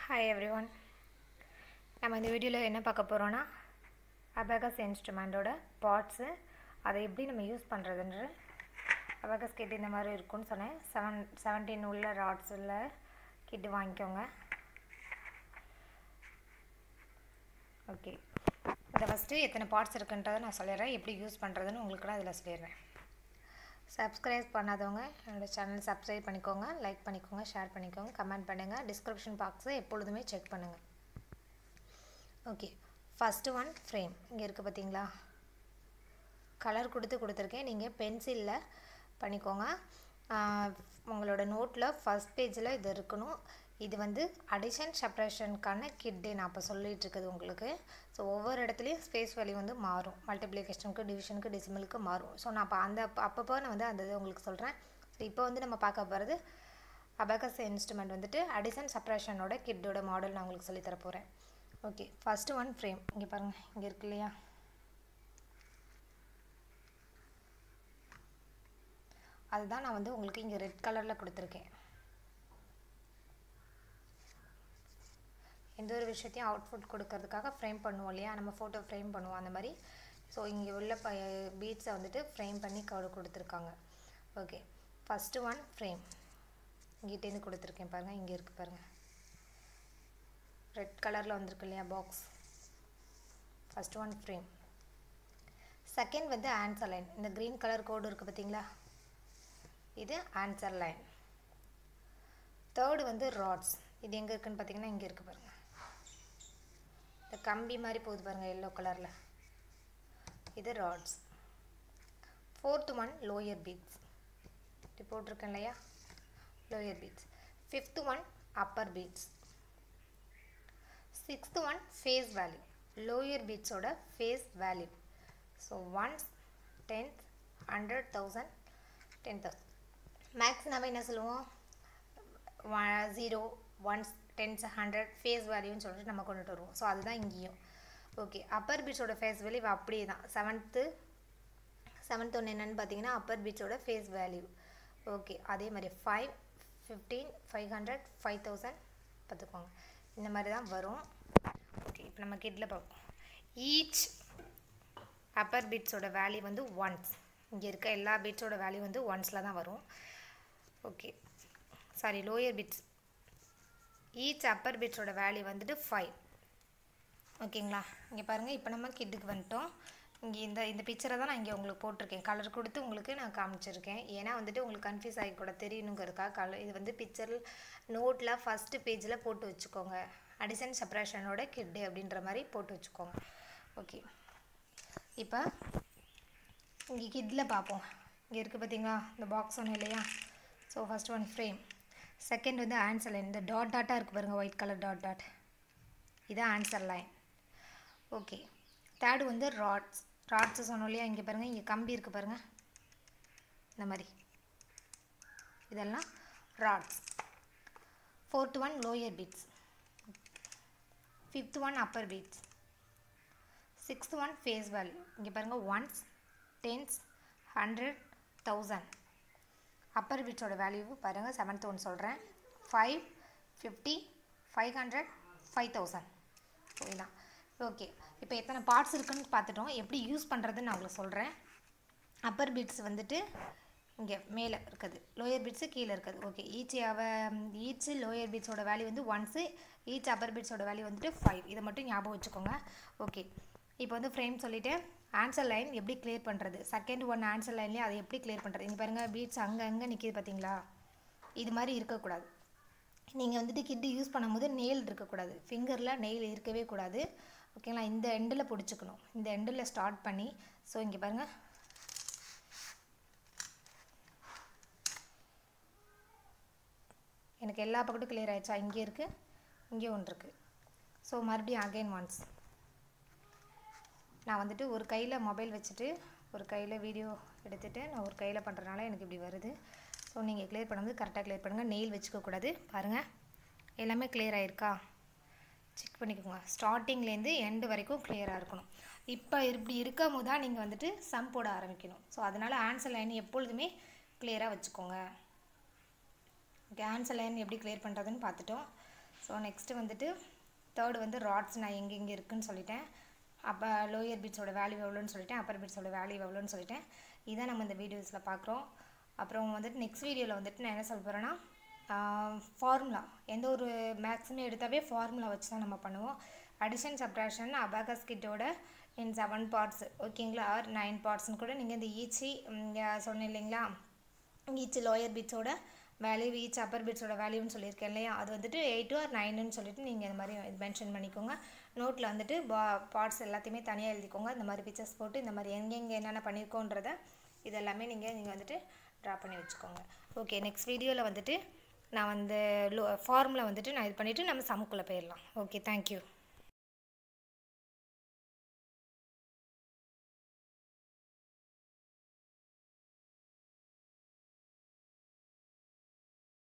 hi every one நம்ம இந்த வீடியோவில் என்ன பார்க்க போகிறோன்னா அபேகஸ் இன்ஸ்ட்ருமெண்ட்டோட பார்ட்ஸு அதை எப்படி நம்ம யூஸ் பண்ணுறதுன்ற அபேகஸ் கிட் இந்த மாதிரி இருக்கும்னு சொன்னேன் செவன் செவன்டீன் உள்ள ராட்ஸ் உள்ள கிட்டு வாங்கிக்கோங்க ஓகே இதை ஃபஸ்ட்டு எத்தனை பார்ட்ஸ் இருக்குன்றதை நான் சொல்லிடுறேன் எப்படி யூஸ் பண்ணுறதுன்னு உங்களுக்கு நான் இதில் சொல்லிடுறேன் சப்ஸ்கிரைப் பண்ணாதவங்க என்னோடய சேனல் சப்ஸ்கிரைப் பண்ணிக்கோங்க லைக் பண்ணிக்கோங்க ஷேர் பண்ணிக்கோங்க கமெண்ட் பண்ணுங்கள் டிஸ்கிரிப்ஷன் பாக்ஸை எப்பொழுதுமே செக் பண்ணுங்கள் ஓகே ஃபஸ்ட்டு ஒன் ஃப்ரேம் இங்கே இருக்குது பார்த்தீங்களா கலர் கொடுத்து கொடுத்துருக்கேன் நீங்கள் பென்சிலில் பண்ணிக்கோங்க உங்களோட நோட்டில் ஃபஸ்ட் பேஜில் இது இருக்கணும் இது வந்து அடிஷன் செப்பரேஷனுக்கான கிட்டு நான் அப்போ சொல்லிகிட்டு இருக்குது உங்களுக்கு ஸோ ஒவ்வொரு இடத்துலையும் ஸ்பேஸ் வேல்யூ வந்து மாறும் மல்டிப்ளிகேஷனுக்கு டிவிஷனுக்கு டெசிமலுக்கு மாறும் ஸோ நான் அப்போ அந்த அப்பப்போ நான் வந்து அந்த இது உங்களுக்கு சொல்கிறேன் ஸோ இப்போ வந்து நம்ம பார்க்க போகிறது அபேகஸ் இன்ஸ்ட்ருமெண்ட் வந்துட்டு அடிஷன் செப்பரேஷனோட கிட்டோட மாடல் நான் உங்களுக்கு சொல்லித்தர போகிறேன் ஓகே ஃபஸ்ட்டு ஒன் ஃப்ரேம் இங்கே பாருங்கள் இங்கே இருக்கு இல்லையா அதுதான் நான் வந்து உங்களுக்கு இங்கே ரெட் கலரில் கொடுத்துருக்கேன் எந்த ஒரு விஷயத்தையும் அவுட்புட் கொடுக்கறதுக்காக ஃப்ரேம் பண்ணுவோம் இல்லையா நம்ம ஃபோட்டோ ஃப்ரேம் பண்ணுவோம் அந்த மாதிரி ஸோ இங்கே உள்ள ப பீட்ஸை வந்துட்டு ஃப்ரேம் பண்ணி கவர் கொடுத்துருக்காங்க ஓகே ஃபஸ்ட்டு ஒன் ஃப்ரேம் இங்கிட்டேருந்து கொடுத்துருக்கேன் பாருங்கள் இங்கே இருக்குது பாருங்கள் ரெட் கலரில் வந்திருக்கு இல்லையா box first one frame second வந்து ஆன்சர் லைன் இந்த க்ரீன் கலர் கோடு இருக்குது பார்த்தீங்களா இது ஆன்சர் லைன் தேர்டு வந்து ராட்ஸ் இது எங்கே இருக்குன்னு பார்த்தீங்கன்னா இங்கே இருக்குது பாருங்கள் இந்த கம்பி மாதிரி போகுது பாருங்கள் எல்லோ கலரில் இது rods fourth one lower beads இப்படி போட்டிருக்கேன் இல்லையா lower beads fifth one upper beads sixth one face value lower பீட்ஸோட face value so ones tenth hundred thousand ten thousand makes நம்ம என்ன சொல்லுவோம் zero ones tens hundred face வேல்யூன்னு சொல்லிட்டு நம்ம கொண்டுட்டு வருவோம் ஸோ அதுதான் இங்கேயும் ஓகே அப்பர் பீட்ஸோட ஃபேஸ் வேல்யூ அப்படியே தான் செவன்த்து செவன்த் ஒன்று என்னென்னு பார்த்தீங்கன்னா அப்பர் பீட்ஸோட ஃபேஸ் வேல்யூ ஓகே அதே மாதிரி five fifteen five hundred five thousand பார்த்துக்கோங்க இந்த மாதிரி தான் வரும் ஓகே இப்போ நம்ம கிட்டில் பார்ப்போம் ஈச் அப்பர் பீட்ஸோட வேல்யூ வந்து ஒன்ஸ் இங்கே இருக்க எல்லா பீட்ஸோட வேல்யூ வந்து ஒன்ஸில் தான் வரும் okay sorry lower beads each upper பீட்ஸோட வேல்யூ வந்துட்டு ஃபைவ் ஓகேங்களா இங்கே பாருங்கள் இப்போ நம்ம கிட்டுக்கு வந்துட்டோம் இங்கே இந்த இந்த பிக்சரை தான் நான் இங்கே உங்களுக்கு போட்டிருக்கேன் கலர் கொடுத்து உங்களுக்கு நான் காமிச்சிருக்கேன் ஏன்னா வந்துட்டு உங்களுக்கு கன்ஃபியூஸ் ஆகி கூட தெரியணுங்கிறதுக்காக கலர் இது வந்து பிக்சர் நோட்டில் ஃபஸ்ட்டு பேஜில் போட்டு வச்சுக்கோங்க அடிசன் செப்பரேஷனோட கிட்டு அப்படின்ற மாதிரி போட்டு வச்சுக்கோங்க ஓகே இப்போ இங்கே கிட்டில் பார்ப்போம் இங்கே இருக்குது பார்த்தீங்களா இந்த பாக்ஸ் ஒன்று இல்லையா so first one frame second வந்து ஆன்சர் லைன் இந்த டாட் டாட்டாக இருக்குது பாருங்கள் ஒயிட் கலர் டாட் டாட் இதான் ஆன்சர் லைன் ஓகே தேர்டு வந்து ராட்ஸ் ராட்ஸு சொன்னோம் இல்லையா இங்கே பாருங்கள் இங்கே கம்பி இருக்குது பாருங்கள் இந்த மாதிரி இதெல்லாம் rods fourth one lower beads fifth one upper beads sixth one face value இங்கே பாருங்கள் ones tens hundred thousand upper பீட்ஸோட வேல்யூ பாருங்கள் செவன்த் ஒன் சொல்கிறேன் five fifty five hundred five thousand இதுதான் ஓகே இப்போ எத்தனை பார்ட்ஸ் இருக்குன்னு பார்த்துட்டோம் எப்படி யூஸ் பண்ணுறதுன்னு நான் உங்களுக்கு சொல்கிறேன் அப்பர் பீட்ஸ் வந்துட்டு இங்கே மேலே இருக்குது லோயர் பீட்ஸு கீழே இருக்குது ஓகே ஈச் அவ ஈச் லோயர் பீட்ஸோட வேல்யூ வந்து ஒன்ஸு ஈச் அப்பர் பீட்ஸோட வேல்யூ வந்துட்டு ஃபைவ் இதை மட்டும் ஞாபகம் வச்சுக்கோங்க ஓகே இப்போ வந்து ஃப்ரேம் சொல்லிவிட்டு ஆன்சர் லைன் எப்படி கிளியர் பண்ணுறது செகண்ட் ஒன் ஆன்சர் லைன்லேயே அதை எப்படி கிளியர் பண்ணுறது இங்கே பாருங்கள் பீட்ஸ் அங்கே அங்கே நிற்கிது பார்த்தீங்களா இது மாதிரி இருக்கக்கூடாது நீங்கள் வந்துட்டு கிட்டு யூஸ் பண்ணும்போது நெயில் இருக்கக்கூடாது ஃபிங்கரில் நெயில் இருக்கவே கூடாது ஓகேங்களா இந்த எண்டில் பிடிச்சிக்கணும் இந்த எண்டில் ஸ்டார்ட் பண்ணி ஸோ இங்கே பாருங்கள் எனக்கு எல்லா பக்கட்டும் கிளியர் ஆகிடுச்சா இங்கே இருக்குது இங்கே ஒன்று இருக்குது ஸோ மறுபடியும் அகைன் ஒன்ஸ் நான் வந்துட்டு ஒரு கையில் மொபைல் வச்சுட்டு ஒரு கையில் வீடியோ எடுத்துகிட்டு நான் ஒரு கையில் பண்ணுறதுனால எனக்கு இப்படி வருது ஸோ நீங்கள் கிளியர் பண்ணும்போது கரெக்டாக கிளியர் பண்ணுங்கள் நெயில் வச்சுக்கக்கூடாது பாருங்கள் எல்லாமே கிளியர் ஆகிருக்கா செக் பண்ணிக்கோங்க ஸ்டார்டிங்லேருந்து எண்டு வரைக்கும் கிளியராக இருக்கணும் இப்போ இப்படி இருக்கும் போது தான் நீங்கள் வந்துட்டு சம் போட ஆரம்பிக்கணும் ஸோ அதனால் ஆன்சர் லைன் எப்பொழுதுமே கிளியராக வச்சுக்கோங்க ஓகே ஆன்சர் லைன் எப்படி கிளியர் பண்ணுறதுன்னு பார்த்துட்டோம் ஸோ நெக்ஸ்ட்டு வந்துட்டு தேர்டு வந்து ராட்ஸ் நான் எங்கே எங்கே இருக்குன்னு சொல்லிட்டேன் அப்போ லோயர் பீட்ஸோட வேல்யூ எவ்வளோன்னு சொல்லிட்டேன் அப்பர் பீட்ஸோட வேல்யூ எவ்வளோன்னு சொல்லிட்டேன் இதான் நம்ம இந்த வீடியோஸில் பார்க்குறோம் அப்புறம் வந்துட்டு நெக்ஸ்ட் வீடியோவில் வந்துட்டு நான் என்ன சொல்ல போகிறேன்னா ஃபார்முலா எந்த ஒரு மேக்ஸுமே எடுத்தாவே ஃபார்முலா வச்சு தான் நம்ம பண்ணுவோம் அடிஷன் சப்ராக்ஷன் அபாகஸ் கிட்டோட இன் செவன் பார்ட்ஸ் ஓகேங்களா ஆர் நைன் பார்ட்ஸ்னு கூட நீங்கள் இந்த ஈச்சி சொன்னேன் இல்லைங்களா ஈச் லோயர் பீட்ஸோட வேல்யூ ஈச் அப்பர் பீட்ஸோட வேல்யூன்னு சொல்லியிருக்கேன் இல்லையா அது வந்துட்டு எயிட் ஆர் நைனுன்னு சொல்லிட்டு நீங்கள் இந்த மாதிரி மென்ஷன் பண்ணிக்கோங்க நோட்டில் வந்துட்டு பா பார்ட்ஸ் எல்லாத்தையுமே தனியாக எழுதிக்கோங்க இந்த மாதிரி பிக்சர்ஸ் போட்டு இந்த மாதிரி எங்கெங்கே என்னென்ன பண்ணியிருக்கோன்றத இதெல்லாமே நீங்கள் நீங்கள் வந்துட்டு ட்ரா பண்ணி வச்சுக்கோங்க ஓகே நெக்ஸ்ட் வீடியோவில் வந்துட்டு நான் வந்து லோ ஃபார்முலா வந்துட்டு நான் இது பண்ணிவிட்டு நம்ம சமுக்குள்ளே போயிடலாம் ஓகே தேங்க்யூ